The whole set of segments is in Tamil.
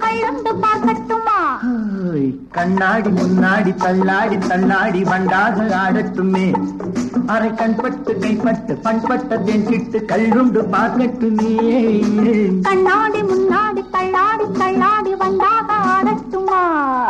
கள்ளந்து பார்க்கட்டுமா ஹாய், கண்ணாடி முன்னாடி தள்ளாடி தள்ளாடி வண்டாக ஆடட்டுமே அரை கண்பட்டு கைப்பட்டு பண்பட்ட தென்றிட்டு கல்லுண்டு பார்க்கட்டுமே கண்ணாடி முன்னாடி தள்ளாடி தள்ளாடி வந்தாக ஆடட்டுமா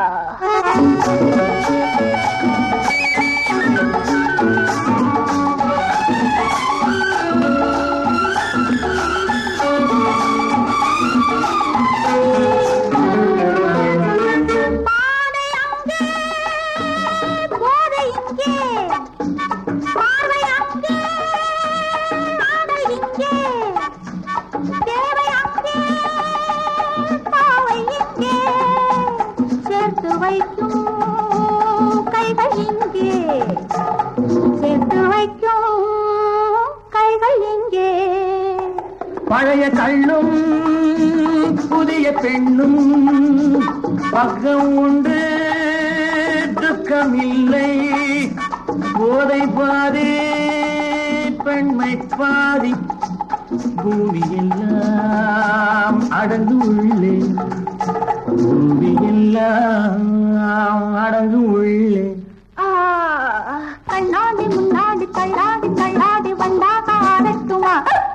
பாதை அங்கே, போதை இங்கே. பார்வை அங்கே, ஆடை இங்கே. தேவை அங்கே, பாவை இங்கே. சேர்த்து வைக்கும் கைகள் இங்கே சேர்த்து வைக்கும் கைகள் இங்கே பழைய கள்ளும் புதிய பெண்ணும் பக்கம் உண்டு துக்கமில்லை போதை பாதி பெண்மை பாதி பூமி எல்லாம் அடங்கு உள்ளே பூமி எல்லாம் அடங்கு உள்ளே ஆ, கண்ணாடி முன்னாடி தள்ளாடி தள்ளாடி வந்தாக ஆடட்டுமா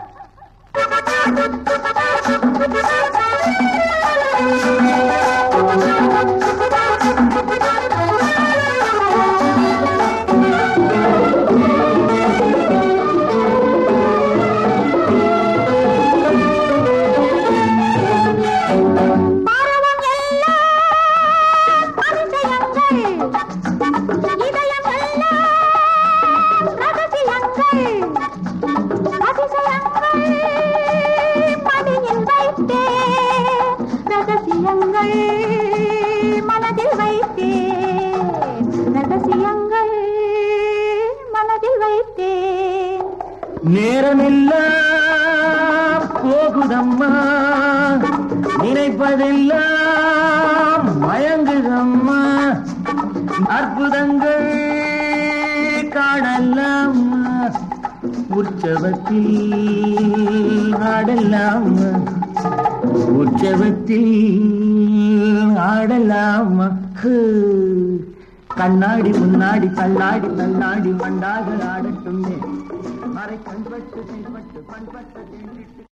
பருவம் எல்லாம் அதிசயங்கள் இதயம் எல்லாம் ரகசியங்கள் அதிசயங்கள் மடியில் வைத்தே ரகசியங்கள் மனதில் வைத்தே ரகசியங்கள் மனதில் வைத்தே நேரமெல்லாம் போகுதம்மா நினைப்பதெல்லாம் மயங்குதம்மா அற்புதங்கள் காணலாம் உற்சவத்தில் ஆடலாம் உற்சவத்தில் ஆடலாம் ஹு. கண்ணாடி முன்னாடி தள்ளாடி தள்ளாடி மண்டாக ஆடட்டுமே மறை கண்பட்டு கைப்பட்டு பண்பட்டு தேடிட்டு